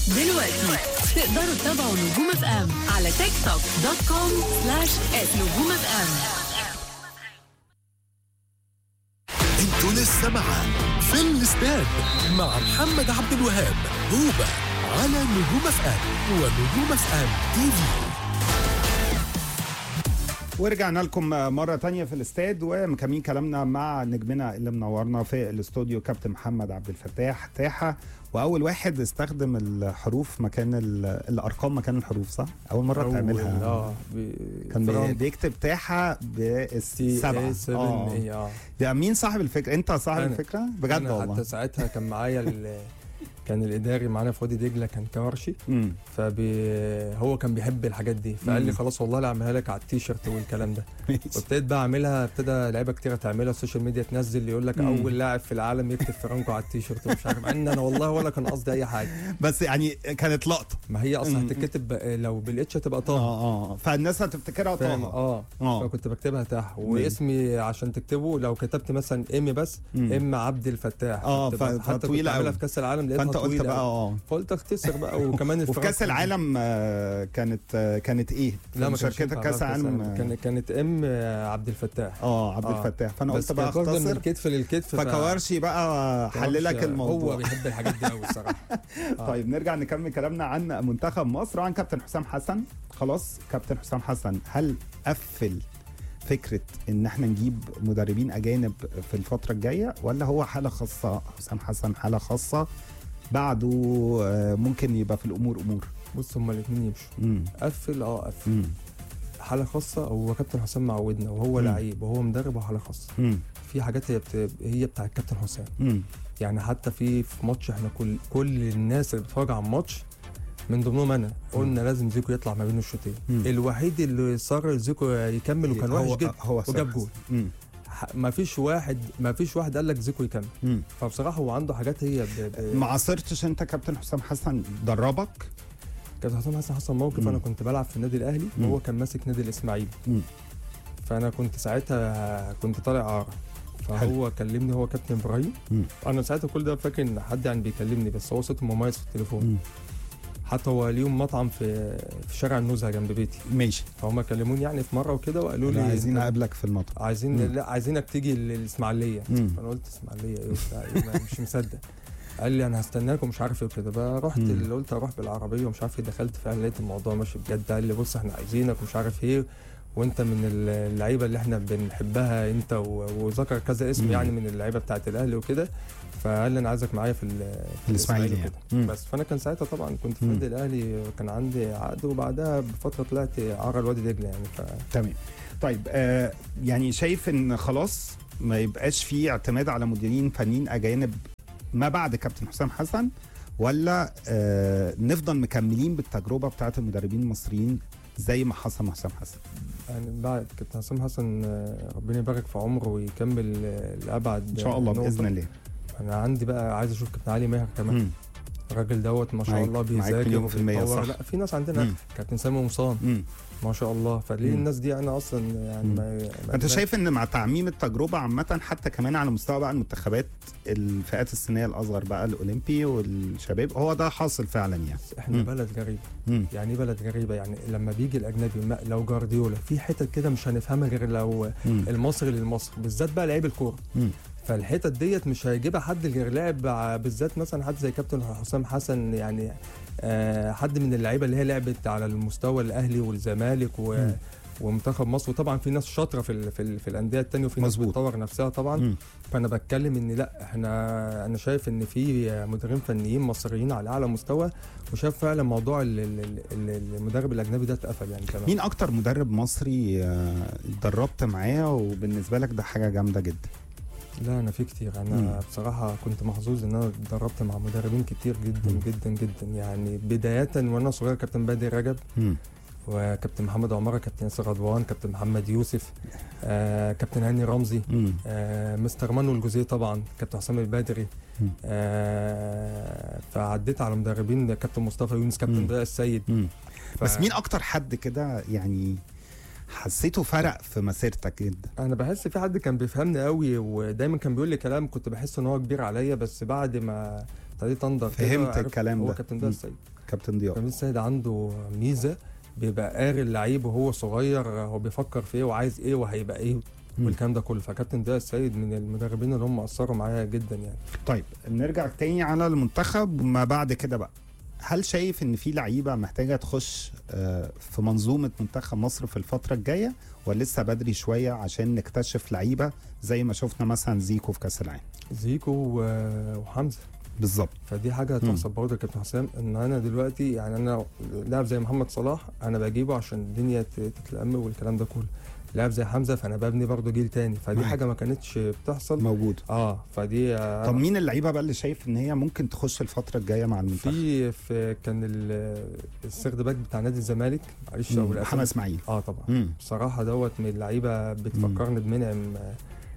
دلوقتي تقدروا تتابعوا نجوم اف ام على تيك توك دوت كوم سلاش نجوم اف ام انتوا لسه مع في الاستاد مع محمد عبد الوهاب هوبا على نجوم اف ام ونجوم اف ام تي في ورجعنا لكم مرة تانية في الاستاد ومكملين كلامنا مع نجمنا اللي منورنا في الاستوديو كابتن محمد عبد الفتاح تاحة وأول واحد استخدم الحروف مكان ال- الأرقام مكان الحروف صح؟ أول مرة أول- تعملها اه بي- كان بي- فرنك بيكتب تاحة تي بالسبعة اي 7 اي اه ده مين صاحب الفكرة؟ أنت صاحب أنا. الفكرة؟ بجد أنا والله حتى ساعتها كان معايا ال- كان الاداري معانا في وادي دجله كان كوارشي مم. فبي هو كان بيحب الحاجات دي فقال لي مم. خلاص والله لا اعملها لك على التيشيرت والكلام ده وابتديت بقى اعملها ابتدى لعيبه كتيره تعملها السوشيال ميديا تنزل يقول لك مم. اول لاعب في العالم يكتب فرانكو على التيشيرت ومش عارف مع ان انا والله ولا كان قصدي اي حاجه بس يعني كانت لقطة ما هي مم. اصلا هتتكتب ب- لو بالاتش هتبقى طه اه اه فالناس هتفتكرها فاهم طه اه اه فكنت بكتبها تحت واسمي عشان تكتبه لو كتبت مثلا ام بس مم. ام عبد الفتاح آه، بتبقى- ف- حتى كنت فطويلة عاملها أوي. في كاس العالم لقيتها فانت قلت طويلة بقى أوي. اه فقلت اختصر بقى وكمان وفي كاس الفرنسي. العالم آه، كانت آه، كانت ايه؟ لا ما كانش مشاركتك ينفع كاس بقى في العالم آه، كانت كانت ام عبد الفتاح اه عبد آه. الفتاح فانا بس قلت بقى كانت واخدة من اختصر الكتف للكتف ف- فكوارشي بقى حللك كوارشي الموضوع هو بيحب الحاجات دي قوي الصراحه آه. طيب نرجع نكمل كلامنا عن منتخب مصر وعن كابتن حسام حسن خلاص كابتن حسام حسن هل قفل فكره ان احنا نجيب مدربين اجانب في الفتره الجايه ولا هو حاله خاصه حسام حسن حاله خاصه بعده آه، ممكن يبقى في الامور امور بص هما الاثنين يمشوا امم قفل اه قفل امم حاله خاصه هو كابتن حسام معودنا وهو مم. لعيب وهو مدرب وحاله خاصه امم في حاجات هي بت... هي بتاع الكابتن حسام امم يعني حتى في في ماتش احنا كل كل الناس اللي بتتفرج على الماتش من ضمنهم انا قلنا لازم زيكو يطلع ما بين الشوطين مم. الوحيد اللي صر زيكو يكمل وكان وحش جدا هو وجاب جول امم ما فيش واحد ما فيش واحد قال لك زيكو يكمل امم فبصراحه هو عنده حاجات هي ب... ب... ما عاصرتش انت كابتن حسام حسن دربك كابتن حسام حسن حصل موقف مم. انا كنت بلعب في النادي الاهلي مم. وهو كان ماسك نادي الاسماعيلي مم. فانا كنت ساعتها كنت طالع اعاره فهو كلمني هو كابتن ابراهيم مم. انا ساعتها كل ده فاكر ان حد يعني بيكلمني بس هو صوته مميز في التليفون مم. حتى هو ليهم مطعم في في شارع النزهه جنب بيتي ماشي فهم كلموني يعني في مره وكده وقالوا لي عايزين أنت اقابلك في المطعم عايزين مم. لا عايزينك تيجي الاسماعيليه مم. فانا قلت اسماعيليه ايه وبتاع إيه ما- مش مصدق قال لي انا هستناك ومش عارف ايه وكده بقى رحت مم. اللي قلت اروح بالعربيه ومش عارف ايه دخلت فعلا لقيت الموضوع ماشي بجد قال لي بص احنا عايزينك ومش عارف ايه وانت من اللعيبه اللي احنا بنحبها انت و- وذكر كذا اسم مم. يعني من اللعيبه بتاعت الاهلي وكده فقال لي انا عايزك معايا في, ال- في الإسماعيلي يعني. وكده. مم. بس فانا كان ساعتها طبعا كنت في مم. النادي الاهلي كان عندي عقد وبعدها بفتره طلعت عرى الوادي دجله يعني ف تمام طيب آه يعني شايف ان خلاص ما يبقاش في اعتماد على مديرين فنيين اجانب ما بعد كابتن حسام حسن ولا آه نفضل مكملين بالتجربه بتاعت المدربين المصريين زي ما حصل مع حسام حسن يعني بعد كابتن حسام حسن آه، ربنا يبارك في عمره ويكمل آه، لابعد ان شاء الله نقطة. باذن الله انا عندي بقى عايز اشوف كابتن علي ماهر كمان مم. الراجل دوت ما شاء معاك- الله معاك بيذاكر مليون في المية، وبيتطور. صح. لا في ناس عندنا مم. كابتن سامي مصان مم. ما شاء الله فليه مم. الناس دي انا اصلا يعني مم. ما ما- انت شايف ان مع تعميم التجربه عامه حتى كمان على مستوى بقى المنتخبات الفئات السنيه الاصغر بقى الاولمبي والشباب هو ده حاصل فعلا يعني احنا مم. بلد غريب مم. يعني ايه بلد غريبه يعني لما بيجي الاجنبي ما- لو جارديولا في حتت كده مش هنفهمها غير لو مم. المصري للمصري بالذات بقى لعيب الكوره مم. فالحتت ديت مش هيجيبها حد غير لاعب ع- بالذات مثلا حد زي كابتن حسام حسن يعني آه حد من اللعيبه اللي هي لعبت على المستوى الاهلي والزمالك و مم. ومنتخب مصر وطبعا في ناس شاطره في ال في, ال في الانديه التانية وفي ناس مظبوط. بتطور نفسها طبعا مم. فانا بتكلم ان لا احنا انا شايف ان في مدربين فنيين مصريين على اعلى مستوى وشايف فعلا موضوع ال- ال- ال- المدرب الاجنبي ده اتقفل يعني تمام مين اكتر مدرب مصري آه، اتدربت معاه وبالنسبه لك ده حاجه جامده جدا لا انا في كتير انا مم. بصراحه كنت محظوظ ان انا اتدربت مع مدربين كتير جدا مم. جدا جدا يعني بدايه وانا صغير كابتن بدر رجب مم. وكابتن محمد عماره كابتن ياسر رضوان كابتن محمد يوسف آه كابتن هاني رمزي مم. آه مستر مانو الجوزيه طبعا كابتن حسام البدري مم. آه فعديت على مدربين كابتن مصطفى يونس مم. كابتن ضياء السيد مم. ف- بس مين اكتر حد كده يعني حسيته فرق في مسيرتك جدا انا بحس في حد كان بيفهمني قوي ودايما كان بيقول لي كلام كنت بحس ان هو كبير عليا بس بعد ما ابتديت انضر كده فهمت عرفت الكلام هو ده. كابتن مم. ده السيد كابتن ضياء كابتن السيد عنده ميزه بيبقى قاري اللعيب وهو صغير هو بيفكر في ايه وعايز ايه وهيبقى ايه مم. والكلام ده كله فكابتن ده السيد من المدربين اللي هم اثروا معايا جدا يعني طيب نرجع تاني على المنتخب ما بعد كده بقى هل شايف ان في لعيبه محتاجه تخش آه، في منظومه منتخب مصر في الفتره الجايه ولا لسه بدري شويه عشان نكتشف لعيبه زي ما شفنا مثلا زيكو في كاس العالم زيكو و- وحمزه بالظبط فدي حاجه تحسب برضه كابتن حسام ان انا دلوقتي يعني انا لاعب زي محمد صلاح انا بجيبه عشان الدنيا ت- تتلم والكلام ده كله لاعب زي حمزه فانا ببني برضه جيل تاني فدي معاك. حاجه ما كانتش بتحصل موجود اه فدي آه، طب مين اللعيبه بقى اللي شايف ان هي ممكن تخش الفتره الجايه مع المنتخب في في كان ال- السرد باك بتاع نادي الزمالك معلش مم، أقول محمد أسامي. اسماعيل اه طبعا مم. بصراحه دوت من اللعيبه بتفكرني بمنعم آه،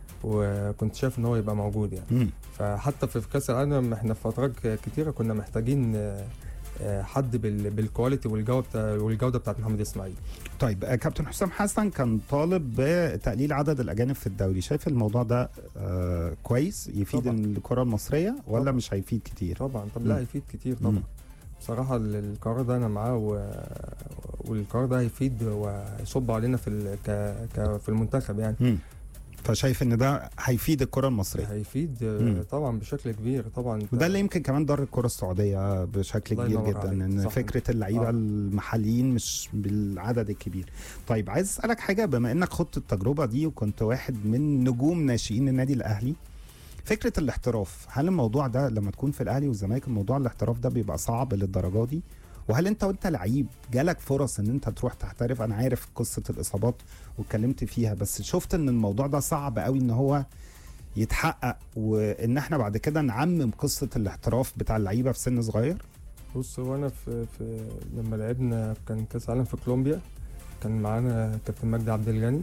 وكنت شايف ان هو يبقى موجود يعني مم. فحتى في في كاس العالم احنا في فترات كتيره كنا محتاجين آه، آه، حد بال- بالكواليتي والجوده بتاع والجوده بتاعت محمد اسماعيل طيب آه، كابتن حسام حسن كان طالب بتقليل عدد الاجانب في الدوري شايف الموضوع ده آه كويس يفيد طبعاً. الكره المصريه ولا طبعاً. مش هيفيد كتير طبعا طب مم. لا هيفيد كتير مم. طبعا بصراحه ال- القرار ده انا معاه و... والقرار ده هيفيد وهيصب علينا في ال... ك... ك... في المنتخب يعني مم. فشايف ان ده هيفيد الكره المصريه هيفيد آه، مم. طبعا بشكل كبير طبعا وده اللي يمكن كمان ضر الكره السعوديه بشكل الله كبير ينور جدا عليك. ان صح. فكره اللعيبه آه. المحليين مش بالعدد الكبير طيب عايز اسالك حاجه بما انك خضت التجربه دي وكنت واحد من نجوم ناشئين النادي الاهلي فكره الاحتراف هل الموضوع ده لما تكون في الاهلي والزمالك الموضوع الاحتراف ده بيبقى صعب للدرجه دي وهل انت وانت لعيب جالك فرص ان انت تروح تحترف انا عارف قصه الاصابات واتكلمت فيها بس شفت ان الموضوع ده صعب قوي ان هو يتحقق وان احنا بعد كده نعمم قصه الاحتراف بتاع اللعيبه في سن صغير بص هو انا في, في لما لعبنا كان كاس عالم في كولومبيا كان معانا كابتن مجدي عبد الغني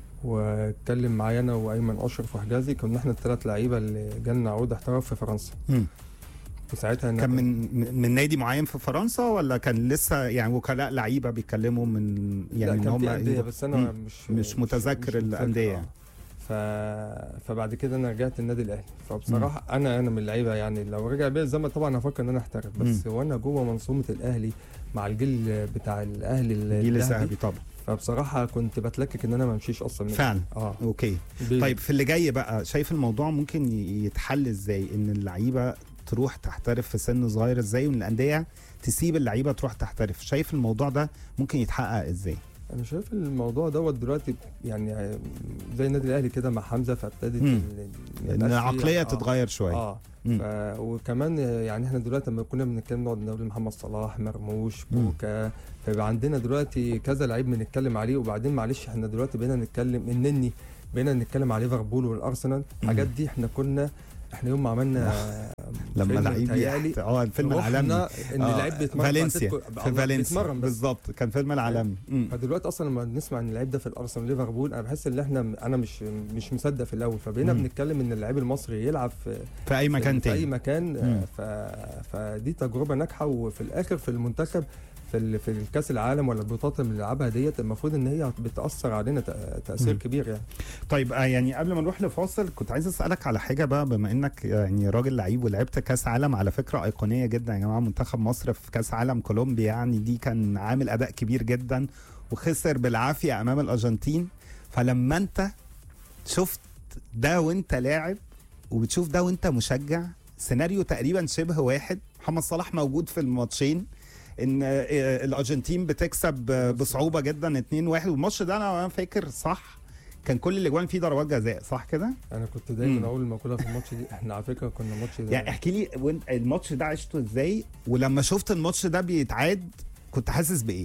واتكلم معايا انا وايمن اشرف وحجازي كنا احنا الثلاث لعيبه اللي جالنا عقود احتراف في فرنسا مم. وساعتها أنا كان كنت- من من نادي معين في فرنسا ولا كان لسه يعني وكلاء لعيبه بيتكلموا من لا يعني ان كان هم في انديه بس انا مم. مش مش متذكر الأندية. آه. ف... فبعد كده انا رجعت النادي الاهلي فبصراحه انا انا من اللعيبه يعني لو رجع بيا الزمن طبعا هفكر ان انا احترف بس وانا جوه منظومه الاهلي مع الجيل بتاع الاهلي الجيل الذهبي، الذهبي طبعا فبصراحه كنت بتلكك ان انا ما امشيش اصلا من فعلا اه اوكي بي- طيب في اللي جاي بقى شايف الموضوع ممكن ي- يتحل ازاي ان اللعيبه تروح تحترف في سن صغير ازاي وان الانديه تسيب اللعيبه تروح تحترف شايف الموضوع ده ممكن يتحقق ازاي انا شايف الموضوع دوت دلوقتي يعني زي النادي الاهلي كده مع حمزه فابتدت مم. ال- ال- ان يبقى في- العقليه آه. تتغير شويه اه مم. ف... وكمان يعني احنا دلوقتي لما كنا بنتكلم نقعد نقول محمد صلاح مرموش مم. بوكا فيبقى عندنا دلوقتي كذا لعيب بنتكلم عليه وبعدين معلش احنا دلوقتي بقينا نتكلم النني بقينا نتكلم على ليفربول والارسنال الحاجات دي احنا كنا احنا يوم ما عملنا لما فيلم لعيب متهيألي يحت... اه الفيلم رحنا العالمي ان آه، لعيب بيتمرن فالنسيا أتلتيكو- في الله فالنسيا بيتمرن بس بالظبط كان فيلم العالمي مم. فدلوقتي اصلا لما نسمع ان اللعيب ده في الارسنال ليفربول انا بحس ان احنا انا مش مش مصدق في الاول فبقينا مم. بنتكلم ان اللعيب المصري يلعب في في اي مكان في اي تاني مكان مم. آه، ف... فدي تجربه ناجحه وفي الاخر في المنتخب في ال... في الكاس العالم ولا البطولات اللي بنلعبها ديت المفروض ان هي بتاثر علينا تأ- تاثير مم. كبير يعني طيب آه يعني قبل ما نروح لفاصل كنت عايز اسالك على حاجه بقى بما انك يعني راجل لعيب ولعبت كاس عالم على فكره ايقونيه جدا يا جماعه منتخب مصر في كاس عالم كولومبيا يعني دي كان عامل اداء كبير جدا وخسر بالعافيه امام الارجنتين فلما انت شفت ده وانت لاعب وبتشوف ده وانت مشجع سيناريو تقريبا شبه واحد محمد صلاح موجود في الماتشين ان آه، الارجنتين بتكسب آه، بصعوبه جدا 2-1 والماتش ده انا فاكر صح كان كل الاجوان فيه ضربات جزاء صح كده؟ انا كنت مم. دايما اقول المقوله في الماتش دي احنا على فكره كنا الماتش ده يعني احكي لي وانت الماتش ده عشته ازاي ولما شفت الماتش ده بيتعاد كنت حاسس بايه؟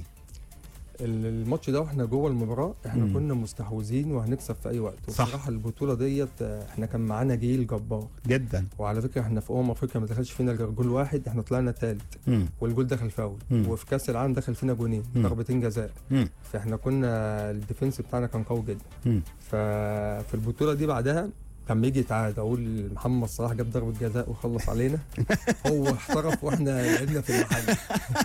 ال- الماتش ده واحنا جوه المباراه احنا مم. كنا مستحوذين وهنكسب في اي وقت صح. وبصراحه البطوله ديت آه، احنا كان معانا جيل جبار جدا وعلى فكره احنا في امم افريقيا ما دخلش فينا غير جول واحد احنا طلعنا ثالث مم. والجول دخل فاول مم. وفي كاس العالم دخل فينا جونين مم. ضربتين جزاء مم. فاحنا كنا الديفنس بتاعنا كان قوي جدا مم. ففي البطوله دي بعدها لما يجي يتعاد اقول محمد صلاح جاب ضربه جزاء وخلص علينا هو احترف واحنا لعبنا في المحل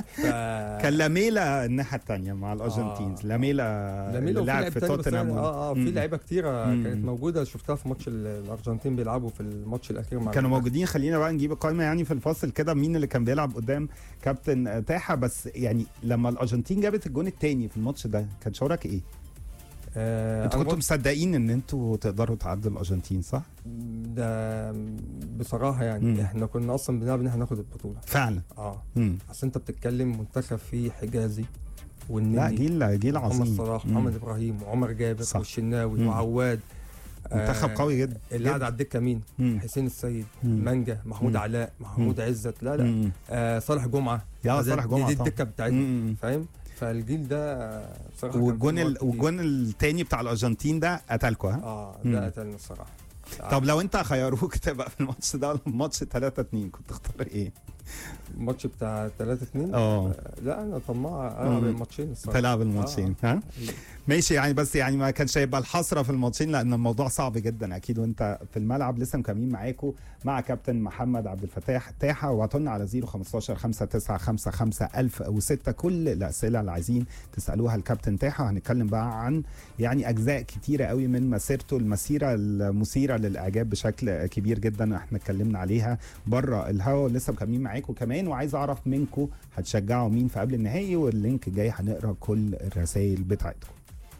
ف... كان لاميلا الناحيه الثانيه مع الارجنتين آه. لاميلا لاميلا اللي وفي لعب لعيب في تاني بس توتنهام أنا- اه اه في مم. لعيبه كتيره مم. كانت موجوده شفتها في ماتش ال- الارجنتين بيلعبوا في الماتش الاخير مع كانوا المنتخب. موجودين خلينا بقى نجيب القائمه يعني في الفاصل كده مين اللي كان بيلعب قدام كابتن تاحه بس يعني لما الارجنتين جابت الجون الثاني في الماتش ده كان شعورك ايه؟ آه انتوا أنا كنتوا مصدقين ان انتوا تقدروا تعدوا الارجنتين صح؟ ده بصراحه يعني مم. احنا كنا اصلا بنلعب ان احنا ناخد البطوله فعلا اه مم. اصل انت بتتكلم منتخب فيه حجازي لا والنني جيل جيل محمد عظيم صلاح مم. محمد ابراهيم وعمر جابر صح. والشناوي مم. وعواد منتخب آه، قوي جدا اللي قاعد جدا. على الدكه مين؟ مم. حسين السيد مم. مانجا محمود مم. علاء محمود عزت لا لا مم. آه صالح جمعه يا ده- صالح دي- جمعه دي طبعا. الدكه بتاعتنا مم. فاهم فالجيل ده آه، بصراحه كان والجون فيه ال... مواد كتير. والجون الثاني بتاع الارجنتين ده قتلكوا ها؟ اه مم. ده قتلنا الصراحه طب لو انت خيروك تبقى في الماتش ده ولا الماتش 3 2 كنت تختار ايه؟ الماتش بتاع 3 2 اه لا انا طماع العب مم. الماتشين الصراحه تلعب الماتشين ها؟ ماشي يعني بس يعني ما كانش هيبقى الحسره في الماتشين لان الموضوع صعب جدا اكيد وانت في الملعب لسه مكملين معاكم مع كابتن محمد عبد الفتاح تاحه وعطلنا على 015 5955 1006 كل الاسئله اللي عايزين تسالوها الكابتن تاحه هنتكلم بقى عن يعني اجزاء كتيره قوي من مسيرته المسيره المثيره للاعجاب بشكل كبير جدا احنا اتكلمنا عليها بره الهوا لسه مكملين معاكم كمان وعايز اعرف منكم هتشجعوا مين في قبل النهائي واللينك الجاي هنقرا كل الرسائل بتاعتكم